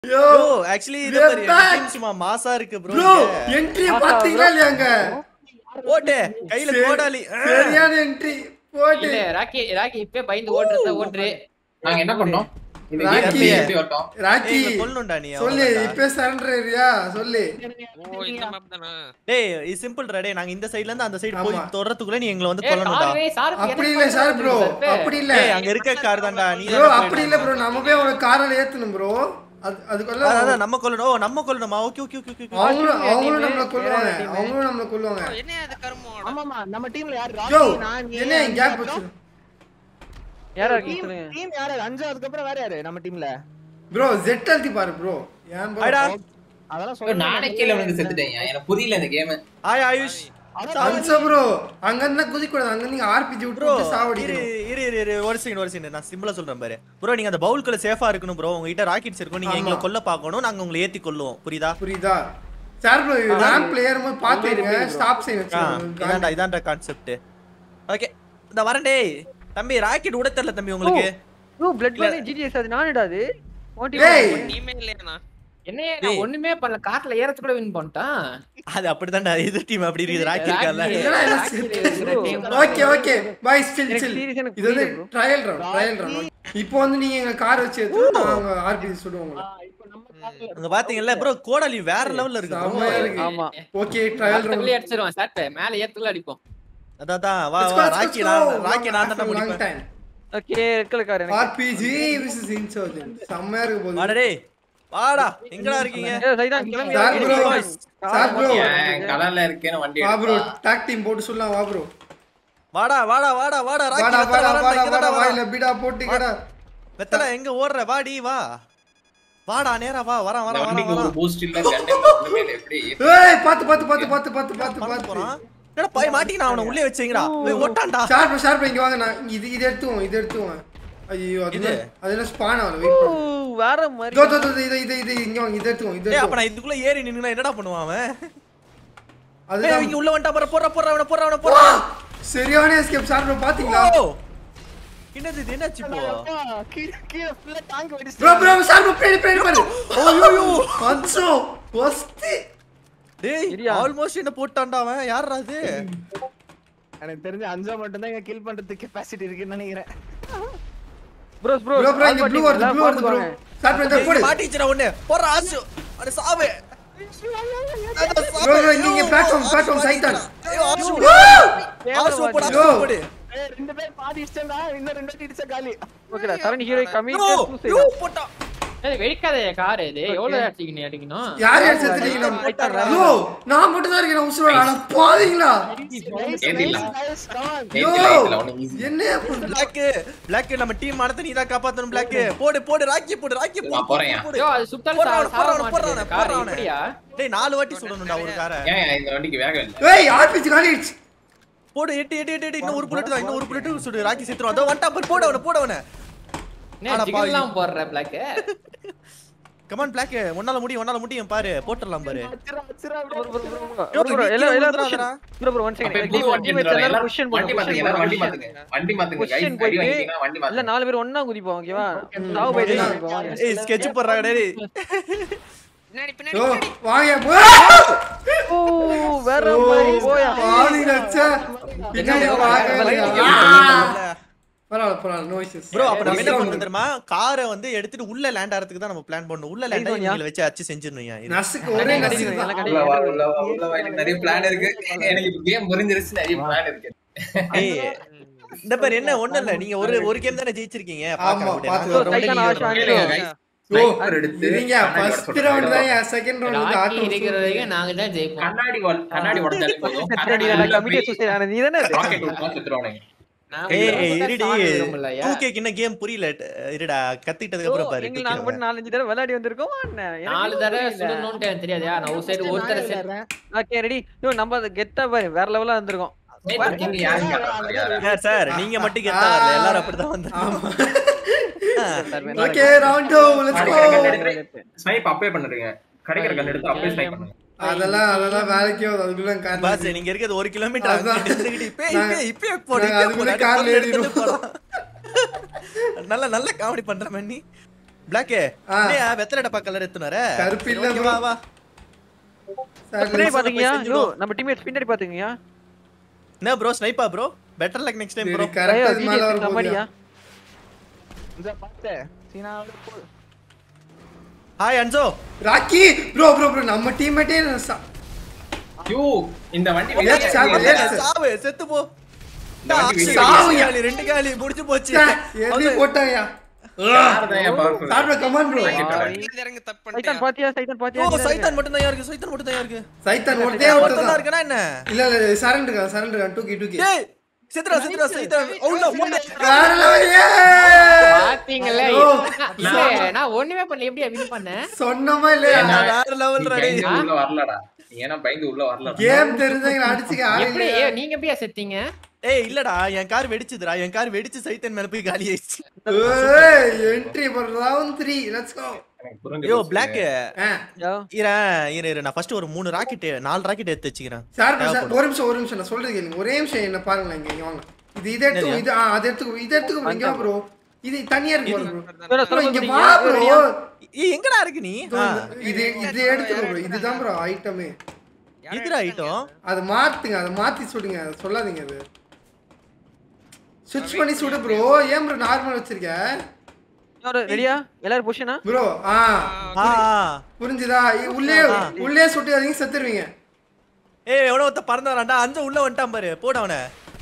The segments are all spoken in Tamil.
யோ ப்ரோ ஆக்சுவலி இது We are பாரு back. team சும்மா மாசா இருக்கு ப்ரோ ப்ரோ என்ட்ரி பாத்தீங்களா இல்லையாங்க போட்டு கையில சரி- கோடாலி சரியான என்ட்ரி போட்டு இல்ல ராக்கி ராக்கி இப்பே பயந்து ஓடுறத ஓடுறு நாங்க என்ன பண்ணோம் இந்த ராக்கி. game எப்படி எப்படி வரட்டும் ராக்கி ஏய் கொல்லணும்டா நீ சொல்லு அவ்வளவுதான்டா. இப்ப சரண்டர் ஏரியா சொல்லு ஓ இந்த மேப் தானா டேய் இது சிம்பிள் டே நாங்க இந்த சைடுல இருந்து அந்த சைடு போய் ஆமா. தொடறதுக்குள்ள நீ எங்களை வந்து ஏய் கொல்லணும்டா சார்வே சார் அப்படி இல்ல சார் ப்ரோ அப்படி இல்ல ஏய் அங்க இருக்க கார் தான்டா நீ ப்ரோ அப்படி இல்ல ப்ரோ நம்ம போய் அவன காரால ஏத்தணும் ப்ரோ அது அதுக்குள்ள அதான் நம்ம கொல்லணும் ஓ நம்ம கொல்லணுமா ஓகே ஓகே ஓகே ஓகே அவங்களும் அவங்களும் நம்மள கொல்லுவாங்க அவங்களும் நம்மள கொல்லுவாங்க என்ன அது கர்மம் ஆமாமா நம்ம டீம்ல யார் யோ ராக்கி நான் நீ, என்ன கேப் அப்புறம் வச்சு யாரா team- இருக்கீங்க சொல்லுங்க team யாரு அஞ்சு அதுக்கப்புறம் வேற யாரு நம்ம டீம்ல ப்ரோ ஜெட் அழுத்தி பாரு ப்ரோ ஏன் bro? ஐடா அதெல்லாம் bro, சொல்ல நானே கீழே வந்து செத்துட்டேன் எனக்கு புரியல இந்த கேம் ஹாய் ஆயுஷ் அன்சா ப்ரோ அங்க இருந்தா குதிக்க கூடாது அங்க நீங்க ஆர்பிஜி விட்டு ப்ரோ விட்டு இரு சாவடிக்கணும் இரு இரு இரு ஒரு செகண்ட் ஒரு செகண்ட் நான் சிம்பிளா சொல்றேன் பாரு ப்ரோ நீங்க அந்த பவுல்குள்ள சேஃபா இருக்கணும் ப்ரோ உங்ககிட்ட ராக்கெட்ஸ் இருக்கும் நீங்க ஆமா. எங்களை கொல்ல பார்க்கணும் நாங்க உங்களை ஏத்தி கொல்லுவோம் புரியுதா புரியுதா சார் ப்ரோ ரேம்ப்ல ஏறும்போது பாத்துங்க ஸ்டாப் செய்ய ஆ, இதான்டா வச்சு இதான்டா கான்செப்ட் ஓகே இந்த வரேன் டேய் தம்பி ராக்கெட் விட தெரியல தம்பி உங்களுக்கு ஓ பிளட் பண்ணி ஜிடிஎஸ் அது நானடா அது உன் team டேய். தான். டீமே இல்லையாண்ணா என்னைய டேய். நான் ஒண்ணுமே பண்ணல கார்ல ஏறத்து கூட வின் பண்ணிட்டான் அது அப்படிதான்டா எதிர் டீம் அப்படி இருக்குது ராக்கெட் இருக்கல ஓகே ஓகே பை ஸ்டில் எனக்கு ஸ்டில் serious எனக்கு இது வந்து புரியல bro. Trial round trial round இப்போ வந்து நீங்க எங்க கார் வச்சு எடுத்து நாங்க ஆர்பிஜி சுடுவோம் அங்க பாத்தீங்கல்ல ப்ரோ கோடாலி வேற லெவல்ல இருக்கு bro. செம்மையா இருக்கு ஆமா ஓகே ட்ரையல் தள்ளி ரவுண்ட் அடிச்சிருவான் சார் மேல ஏத்துல அடிப்போம் அதான் அதான், வா வா ராக்கி நான் ராக்கி நான் தான் முடிப்பேன் time okay red colour car எனக்கு ஆர்பிஜி விசஸ் இன்சர்ஜென்ட் செம்மையா இருக்கு போது வாடா டேய் வாடா எங்கடா இருக்கீங்க ஏய் சைதான் கிளம்பி சார் இறங்கி bro. boys. Sir bro. கலர்ல இருக்கேன்னு வண்டி வா ப்ரோ எடுப்பா. டாக் டீம் போட்டு சொல்லலாம் வா ப்ரோ வாடா வாடா வாடா வாடா ராக்கி வாடா வெத்தலை வாடா வரேன்டா, வாடா இங்க தான்டா வாடா வரேன். வாயில பீடா போட்டுக்கடா வெத்தலை எங்க ஓடுற வாடி வா வாடா நேரா வா வரேன் இந்த வரேன் வண்டிக்கு வரேன் ஒரு பூஸ்ட் இல்ல கன் இல்ல ஒண்ணுமே இல்ல எப்படி ஏய் பாத்து பாத்து பாத்து பாத்து பாத்து பாத்து பண்ண பாத்து போறான் என்னடா பாய் மாட்டினா அவனை உள்ளே வச்சீங்கடா போய் ஓட்டான்டா ஷார்ப் ஷார்ப் இங்க வாங்க நான் இது இது எடுத்துவோம் இது எடுத்துவோம் ஐயோ அது இது? என்ன- அது என்ன ஸ்பான் ஆகல ஓ, வெயிட் பண்ணு வேற மாதிரி இதோ, இதோ, இதோ, இது இது இது இங்க வாங்க இது எடுத்துவோம் இது ஏய் அப்ப எடுத்துவோம் நான் இதுக்குள்ள ஏறி நின்னா என்னடா பண்ணுவான் அவன் ஏய் அதுதான் இங்க உள்ள வந்துட்டா பாரு போறா போறா அவன போறா அவன போறா சரியான எஸ்கேப் ஷார்ப் ப்ரோ பாத்தீங்களா ஓ என்னது இது என்னாச்சு இப்போ அப்பா, கீழே கீழே ஃபுல்லா டாங்க் வெடிச்சு ப்ரோ ப்ரோ ஷார்ப் ப்ரோ பேடி பேடி பாரு ஐயோ அன்சோ ஒஸ்தி டேய் இரியா. ஆல்மோஸ்ட் என்ன போட்டான்டா அவன் யாரா அது எனக்கு தெரிஞ்ச அஞ்சா மட்டும் தான் இங்க கில் பண்றதுக்கு கெபாசிட்டி இருக்குன்னு நினைக்கிறேன் ப்ரோஸ் ப்ரோ ப்ரோ ப்ரோ இங்க ப்ளூ வருது ப்ளூ வருது ப்ரோ ஷார்ப் ப்ரோ இந்த போடு மாட்டிச்சுடா ஒண்ணு போற ஆசு அட சாவு ப்ரோ ப்ரோ இங்க இங்க பிளாட்ஃபார்ம் பிளாட்ஃபார்ம் சைத்தான் ஆசு போடு யோ. ஆசு போடு ஏய், ரெண்டு பேர் பாதி இஷ்டம்டா இன்னும் ரெண்டு பேர் இடிச்ச காலி ஓகேடா சரண் ஹீரோ கம்மி ப்ரோ யூ போட்டா ஏய் வெடிக்காதே கார் இது எவ்வளவு அடிச்சிக்கணும் அடிக்கணும் யார் யார் செத்துட்டீங்க ப்ரோ நான் மட்டும் தான் இருக்கேன் உசுரோட ஆனா பாவீங்களா ஏத்திடலாம். யோ ஏத்திடலாம், ஏத்திடலாம், ஒண்ணும் easy. என்ன பண்ணு பிளாக் பிளாக் நம்ம டீம் மானத்தை நீ தான் காப்பாத்தணும் பிளாக் போடு போடு ராக்கி போடு ராக்கி போடு நான் போறேன். போடு யோ அது சுட்டாலும் போடுறா, சாவ- சாவ போடுறா, போடுறா, மாட்டேங்குது கார் போடுறா. எப்படியா டேய் நாலு வாட்டி சுடணும்டா ஒரு காரை ஏன் இந்த வண்டிக்கு வேகம் இல்ல ஏய் ஆர்பிஜி காலிடுச்சு போடு எட்டு எட்டு எட்டு எட்டு இன்னும் ஒரு புல்லட் தான் இன்னும் ஒரு புல்லட் சுடு ராக்கி செத்துரும் அதோ வந்துட்டா பாரு போடு அவன போடு அவன என்ன அட பாவி. ஜிகல்லாம் போடுற பிளாக் கமான் பிளாக் உன்னால முடியும் உன்னால முடியும் பாரு போட்டுறலாம் பாரு bro bro bro yo, bro கீழே எல்லாரும் விழுந்துடாதடா. எல்லாரும் ப்ரோ ப்ரோ ஒன் அப்ப செகண்ட் blue வண்டி எடுத்துட்டு எல்லாரும் எல்லாரும் பொசிஷன் வண்டி மாத்துங்க எல்லாரும் வண்டி மாத்துங்க வண்டி மாத்துங்க guys. Position அடி போயிட்டு- வாங்கிட்டீங்கன்னா வண்டி இல்ல மாத்துங்க நாலு பேர் ஒண்ணா குதிப்போம் ஓகேவா சாவு போயிட்டு குதிப்போம், வாங்க. ஏய் ஸ்கெட்ச் போடுறாங்க டேய் பின்னாடி பின்னாடி யோ பின்னாடி. வாங்க போ ஓ வேற மாதிரி போயா பாவி நச்சா பின்னாடி பார்க்கவே இல்ல. பரவாயில்ல பரவாயில்ல நோ இஷ்யூஸ் ப்ரோ அப்ப நம்ம என்ன பண்ணணும் தெரியுமா காரை வந்து எடுத்துட்டு உள்ள லேண்ட் ஆறதுக்கு தான் நம்ம பிளான் பண்ணணும் உள்ள லேண்ட் ஐயோ, ஆகி வச்சு அடிச்சு செஞ்சிரணும் நசுக்கு ஒரே நசுக்கு தான் எல்லாம் உள்ள வா, உள்ள வா, உள்ள வா. எனக்கு நிறைய பிளான் இருக்கு எனக்கு இப்ப கேம் புரிஞ்சிருச்சு நிறைய பிளான் இருக்கு ஏய் இந்த பேர் என்ன ஒண்ணு இல்ல நீங்க ஒரு ஒரு கேம் தானே ஜெயிச்சிருக்கீங்க ஆமா, பாக்கலாம் பாத்து விடு. டைட்டன் நான் ஆஷா round கேளுங்க, leader. guys. ஓ Sniper எடுத்து இருங்க கண்ணாடி ஃபர்ஸ்ட் உடைச்சு ரவுண்ட் விட்டுருவாங்க. தான் செகண்ட் ரவுண்ட் வந்து ராக்கி ஆட்டோ இருக்கிற வரைக்கும் நாங்க தான் ஜெயிப்போம் கண்ணாடி உட- கண்ணாடி உடைச்சாலே போதும் நீ கண்ணாடி தான் உள்ள கமிட்டி போய் சூசைட் ஆன நீ தானே அது? rocket விட்டா செத்துருவானுங்க. நாம ஏய் இப்ப ஏய், தான் இருடி start ஆகுறோம்ல, டூ கேக்கு இன்னும் கேம் புரியல இருடா கத்திட்டதுக்கு அப்புறம் பாரு எங்களுக்கு நாங்க மட்டும் நாலஞ்சு தடவை விளையாடி வந்திருக்கோம் என்ன? எனக்கு நாலு எதுவும் தடவை புரியல. சுடணும்னு எனக்கு தெரியாதா நான் ஒரு சைடு ஒருத்தர சைடு ஓகே ரெடி யோ நம்ம அது கெத்தா பாரு வேற லெவலா வந்திருக்கோம் ஏய், இப்ப நீங்க யாருங்க யாரு, யாரு? சார் சார் நீங்க மட்டும் கெத்தா வரல எல்லாரும் அப்படிதான் வந்தாங்க okay round 2 let's go Snipe அப்பவே பண்ணுறீங்க. கிடைக்கிற கன் எடுத்து அப்பவே snipe பண்ணுங்க. அதெல்லாம் அதெல்லாம் வேலைக்கே வரும் அதுக்குள்ள கார் பாஸ் நீங்க இருக்கிறது ஒரு கிலோமீட்டர் அதான். இப்ப இப்ப நாங்க- இப்ப போடு நாங்க இப்ப அதுக்குள்ள போடு, கார்ல அடி போடு, ஏறிடுவோம். எடுத்துட்டு போறோம். நல்ல நல்ல காமெடி பண்ற மண்ணி பிளாக் ஆ. இல்லையா வெத்தலை டப்பா கலர் எத்துனார கருப்பு இல்ல ஓகே bro. வா வா சார், பின்னாடி போய் பாத்தீங்கயா யோ செஞ்சுடுவோம். நம்ம டீம்மேட்ஸ் பின்னாடி பாத்தீங்கயா என்ன ப்ரோ ஸ்னைப்பா bro better luck next time bro சரி, correct ஆ அது மேல வர கமாடியா போகுதுயா. அஞ்சா பார்த்தேன் சீனாவோட போ ஹாய் அன்சோ ராக்கி ப்ரோ ப்ரோ ப்ரோ நம்ம டீம்மேட்டே ஐயோ இந்த வண்டி Yes, வெளியே sir, இருக்கு. yes. சாவு செத்து போ இந்த வண்டி வெளியே சாவு. இருக்கு. காலி ரெண்டு காலி முடிஞ்சு போச்சு எது போட்டாயா யாருதான் என் powerful? Sir bro come on bro இறங்க தப்பு சைத்தான் பண்ணிட்டேன் பாத்தியா சைத்தான் ஓ பாத்தியா சைத்தான் மட்டும் தான் இருக்கு சைத்தான் மட்டும் தான் இருக்கு சைத்தான் ஒருத்தே ஒருத்தன் ஒருத்தன் தான் இருக்கனா என்ன இல்ல இல்ல சரண்டர் சரண்டர் டூக்கி டூக்கி டேய் சித்ரா சித்ரா சைத்தான் அவுல ஓடு வேற level, பாத்தீங்களா ஐயோ. இல்ல நான் ஒண்ணுமே பண்ணல எப்படி வின் பண்ணேன் சொன்னமா இல்லையா ஏன்னா, வேற லெவல் நீ ரெடி பயந்து உள்ள வரலடா நீ ஏன்னா பயந்து உள்ள வரலடா கேம் தெரிஞ்சவங்க அடிச்சுக்க ஆள் எப்படி இல்லையா ஏ, நீங்க எப்படியா செத்தீங்க ஏய் இல்லடா என் கார் வெடிச்சுதுடா என் கார் வெடிச்சு சைத்தான் மேல போய் காலி ஆயிடுச்சு entry for round 3 let's go எனக்கு புரிஞ்சு ஐயோ போச்சு. பிளாக் யோ இரேன் இரு இரு நான் ஃபர்ஸ்ட் ஒரு மூணு ராக்கெட் நாலு ராக்கெட் எடுத்து வச்சுக்கிறேன் சார் சார் தேவைப்படும். ஒரு நிமிஷம் ஒரு நிமிஷம் நான் சொல்றது கேளுங்க ஒரே நிமிஷம் என்ன பாருங்களேன் இங்க இங்க வாங்க இது இதை எடுத்துக்கோ இது ஆ அது எடுத்துக்கோ இது எடுத்துக்கோ இங்க வா ப்ரோ இது தனியா இருக்கு ப்ரோ யோ, ப்ரோ இங்க சொல்ல வா ப்ரோ ஏய் எங்கடா இருக்கு நீ ஆ, இது இது எடுத்துக்கோ ப்ரோ இதுதான் ப்ரோ ஐட்டமே எதுடா ஐட்டம் அதை மாத்துங்க அதை மாத்தி சுடுங்க அதை சொல்லாதீங்க அது ஸ்விட்ச் பண்ணி சுடு ப்ரோ ஏன் ப்ரோ நார்மல் வச்சிருக்க ரெடியா எல்லாரும் பொசிஷனா ப்ரோ ஆ ஆ புரிஞ்சுதா இ- உள்ளே உள்ளே சுட்டாதீங்க செத்துருவீங்க ஏய் எவனோ ஒருத்த பறந்து வரான்டா அஞ்ச உள்ள வந்துட்டான் பாரு போட அவனை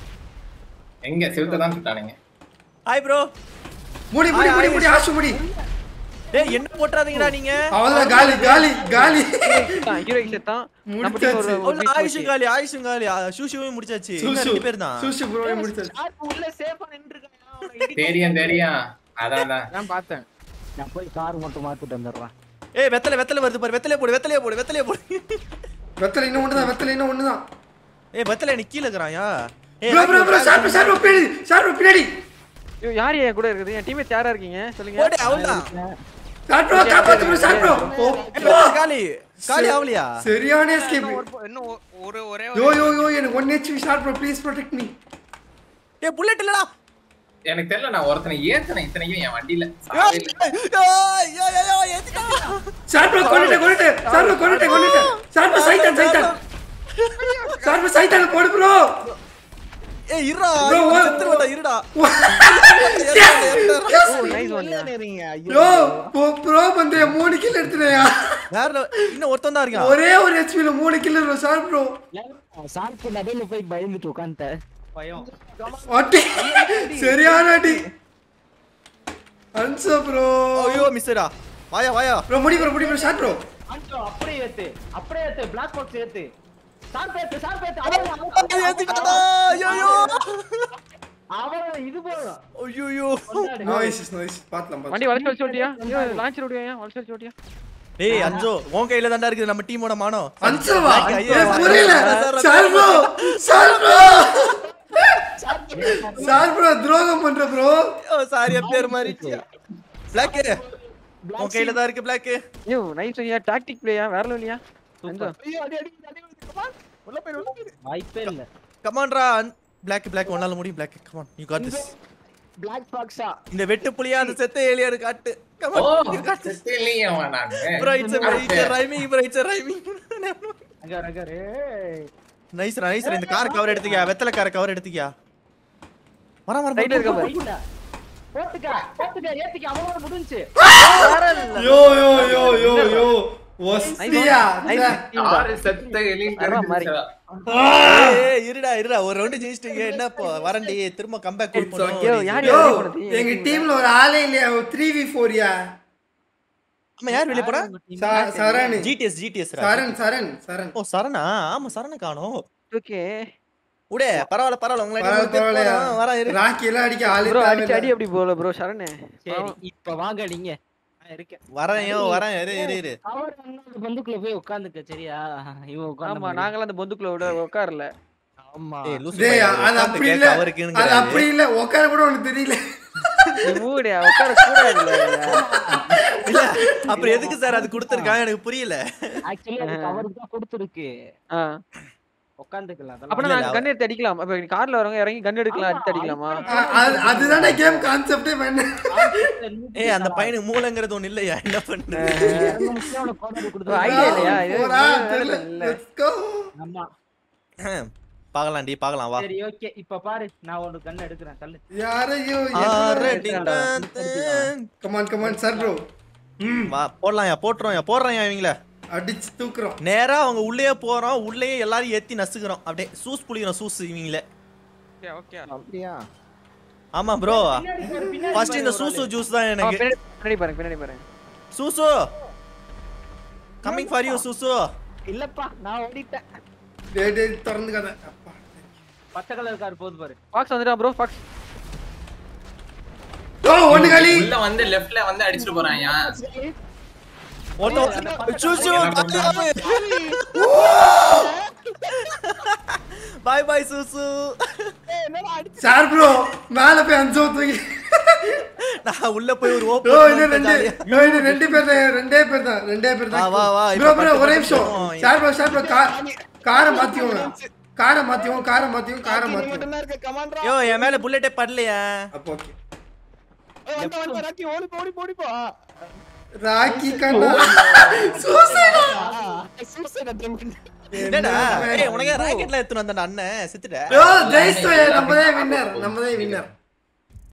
எங்க செவுத்த தான் சுட்டானுங்க ஹாய் ப்ரோ முடி முடி முடி முடி ஆசு முடி டேய் என்ன போட்றாதீங்கடா நீங்க அவ்வளவுதான் காலி காலி காலி ஹீரோ செத்தான் நம்ம முடிச்சாச்சு. டீம் ஒரு அவ்வளவு ஆயுஷும் காலி ஆயுஷும் காலி சூஷுவும் முடிச்சாச்சு இன்னும் சூசு ரெண்டு பேர் தான் சூசு ப்ரோ முடிச்சாச்சு யாருக்கு உள்ள சேஃபா நின்றுருக்கான் தெரியும் தெரியும் அதான் அதான் நான் பார்த்தேன் நான் போய் கார் மட்டும் மாத்திட்டு வந்துடுறேன் ஏய் வெத்தலை வெத்தலை வருது பாரு வெத்தலையே போடு வெத்தலையே போடு வெத்தலையே போடு வெத்தலை இன்னும் ஒண்ணுதான் வெத்தலை இன்னும் ஒண்ணுதான் ஏய் வெத்தலை எனக்கு கீழ இருக்கறாயா ஏய் bro bro bro sir sir பின்னாடி சார் பின்னாடி ஐயோ யார் என் கூட இருக்குது என் டீம்மேட்ஸ் யாரா இருக்கீங்க சொல்லுங்க போடு அவ்வளவுதான் சார் ப்ரோ காப்பாத்து ப்ரோ சார் ப்ரோ ஏய், வெத்தலை காலி காலி ஆவலையா சரியான எஸ்கேப் ஒரு- இன்னும் ஒ- ஒரு ஒரே யோ யோ யோ எனக்கு one HP short bro please protect me ஏய் புல்லட் இல்லடா எனக்கு தெரியல நான் ஒருத்தனை ஏத்தனை இத்தனைக்கும் என் வண்டியில ஏய், சாவே இல்ல. ஏய், ஏய், ஏய், ஏய், ஏத்திட்டா. சார் ப்ரோ கொன்னுட்டேன் கொன்னுட்டேன் சார் ப்ரோ கொன்னுட்டேன் கொன்னுட்டேன் சார் ப்ரோ சைத்தான் சைத்தான் சார் ப்ரோ சைத்தான் போடு ப்ரோ ஏய் இருடா Bro, what- செத்துருவேன்டா, இருடா நைஸ் ஒன் யோ ப்ரோ வந்து மூணு கில் எடுத்துனயா வேற level. இன்னும் ஒருத்தன் தான் இருக்கான் ஒரே ஒரு ஹெச்பில மூணு கில் சார் ப்ரோ சார்க்கு நடுவுல போய் பயந்துட்டு உட்காந்துட்டேன் அடி சரியான அடி அன்சோ ப்ரோ ஐயோ மிஸ்டரா வாயா வாயா ப்ரோ முடி ப்ரோ முடி ப்ரோ ஷார்ட் ப்ரோ அஞ்சோ அப்படியே ஏத்து அப்படியே ஏத்து பிளாக் பாக்ஸ் ஏத்து சார் பேத்து சார் பேத்து ஏய், ஏத்திட்டாடா. ஐயோ அவன் இது போதும் ஐயோ நோய்ஸ் நோய்ஸ் பாத்தலாம் வண்டி பாத்தலாம் வளைச்சு வச்சு ஓட்டியா லான்ச் ஓட்டியா வளைச்சு வச்சு ஓட்டியா டேய் அஞ்சோ உன் கையில தான்டா இருக்குது நம்ம டீமோட மானம் அன்சோவா ஐயோ, ஏய், புரியல sir, sir bro sir bro sir bro துரோகம் பண்ற ப்ரோ ஐயோ சாரி பேர் மாதிரி பிளாக் உன் கையில தான் இருக்கு பிளாக் ஐயோ நைஸ் ஐயா டாக்டிக் பிளேயா வேற லெவலியா அஞ்சோ ஐயோ அடி அடி அடி கமான் உள்ள போய் உள்ள போய் வாய்ப்பே இல்ல கமான்டா பிளாக் பிளாக் ஒன்னால முடியும் black come on you got this black பாக்ஸா இந்த வெட்டு புலியா அந்த செத்த ஏலியாரு காட்டு ஓ கமான் யூ காட் திஸ் செத்திலேயே அவன் நானு bro it's it's rhyming bro it's rhyming அகர் அகர் ஏய் நைஸ் நைஸ் இந்த கார் கவர் எடுத்துக்கியா வெத்தல கார் கவர் எடுத்துக்கியா வர வர சைடுல இருக்க பாரு போட்டுக்க போட்டுக்க போட்டுக்க ஏத்திக்க அவனோட முடிஞ்சு யோ யோ யோ யோ யோ ஒஸ்தியா ஆறு செத்த எலின்னு அதான் மாதிரி. தெரிஞ்சிருச்சா? ஏய் இருடா இருடா ஒரு ரவுண்ட் ஜெயிச்சிட்டீங்க என்ன இப்போ வரண்டி திரும்ப கம்பேக் It's okay. யோ கொடுப்போம் யார் யோ யார் போனது எங்க டீம்ல ஒரு ஆளே இல்லையா த்ரீ வி ஃபோர் யா ஆமா யார் வெளிய போறா ச- சரண் ஜிடிஎஸ் ஜிடிஎஸ் சரண் சரண் சரண் ஓ சரணா ஆமா சரண காணோம் ஓகே உடே பரவாயில்ல பரவாயில்ல உங்களை பரவாயில்ல, பரவாயில்லையா? வரேன் இரு ராக்கி எல்லாம் அடிக்க ஆளே ப்ரோ அடிச்சு அடி தேவையில்ல. அப்படி போல ப்ரோ சரண் சரி இப்ப வாங்க நீங்க நான் இருக்கேன் வரேன் யோ வரேன் இரு இரு இரு அவர் பந்துக்குள்ள போய் உட்காந்துக்க சரியா இவன் உட்கார்ந்த ஆமா மாதிரி. நாங்களாம் அந்த பொந்துக்குள்ள விட உட்காரல ஆமா ஏய் லூசு டேய் பையன், அது உட்கார்ந்து அப்படி கேட்க இல்ல அவருக்குன்னு அது அப்படி இல்ல உட்கார கூட உனக்கு தெரியல நீ மூடியா உட்கார கூடாது இல்ல அப்புறம் எதுக்கு சார் அது கொடுத்துருக்காங்க எனக்கு புரியல ஆக்சுவலி அது கவருக்கு தான் கொடுத்துருக்கு ஆ உட்காந்துக்கலாம் அப்ப இல்ல, நான் இல்ல, கன் எடுத்து அடிக்கலாம் அப்ப கார்ல வரவங்க இறங்கி கன் எடுக்கலாம் எடுத்து அடிக்கலாமா அ- அது- அதுதானே கேம் கான்செப்டே பண்ண ஏய் அந்த பையனுக்கு மூளைங்கிறது ஒண்ணு இல்லையா என்ன பண்றது ஐடியா இல்லையா இது போடா, தெரியல. இல்ல Let's go. ஆமா பாக்கலாம்டி பாக்கலாம் வா சரி ஓகே இப்ப பாரு நான் ஒரு கண்ணு எடுக்கிறேன் தள்ளு யாரையோ ஆறடி கமான் கமான் சார் ப்ரோ ம் வா போடலாம்யா போட்டுறோம்யா போடுறோம்யா இவங்கள அடிச்சு தூக்குறோம் நேரா அவங்க உள்ளே போறோம் உள்ளே எல்லாரும் ஏத்தி நசுக்குறோம் அப்படியே சூஸ் புளிக்கிறோம் சூஸ் இவங்கள ஓகே ஓகே அப்படியா ஆமா ப்ரோ ஃபர்ஸ்ட் இந்த சூசு ஜூஸ் தான் ஆ, எனக்கு பின்னாடி பின்னாடி பாருங்க பின்னாடி பாருங்க சூசு கம்மிங் ஃபார் யூ சூசு இல்லப்பா நான் ஓடிட்டேன் டேய் டேய் திறந்து கதை அப்பா பச்சை கலர் கார் போகுது பாரு பாக்ஸ் வந்துட்டான் ப்ரோ பாக்ஸ் ஓ ஒண்ணு காலி உள்ள வந்து லெஃப்ட்ல வந்து அடிச்சிட்டு போறான் ஓட்டோ சூசு பாய் பாய் சூசு சார் ப்ரோ மேல போய் அஞ்சு தூக்கி நான் உள்ள போய் ஒரு ஓ ஓப்பன் இன்னும் ரெண்டு ஓ இன்னும் ரெண்டு பேர் தான் ரெண்டே பேர் தான் ரெண்டே பேர் தான் வா, வா, வா, ப்ரோ இப்ப ப்ரோ பட்டு ஒரே பட்டு நிமிஷம் போவோம். சார் ப்ரோ சார் ப்ரோ காரை மாத்திவோங்க காரை மாத்திவோம் காரை மாத்திவோம் காரை மாத்திவோம் மட்டும்தான் இருக்க கமாண்டரா யோ என் மேல புல்லட்டே படலையா அப்போ ஓகே ராக்கி ஓடி ஓடி ஓடி போ ராக்கி கண்ணா சூசைடா சூசைட் அட்டம் என்னடா ஏய் உனக்கு ராக்கெட்ல எடுத்துட்டு வந்தா அண்ணன் செத்துட்ட யோ ஜெயிஸ்டோ நம்ம தான் வின்னர் நம்ம தான் வின்னர்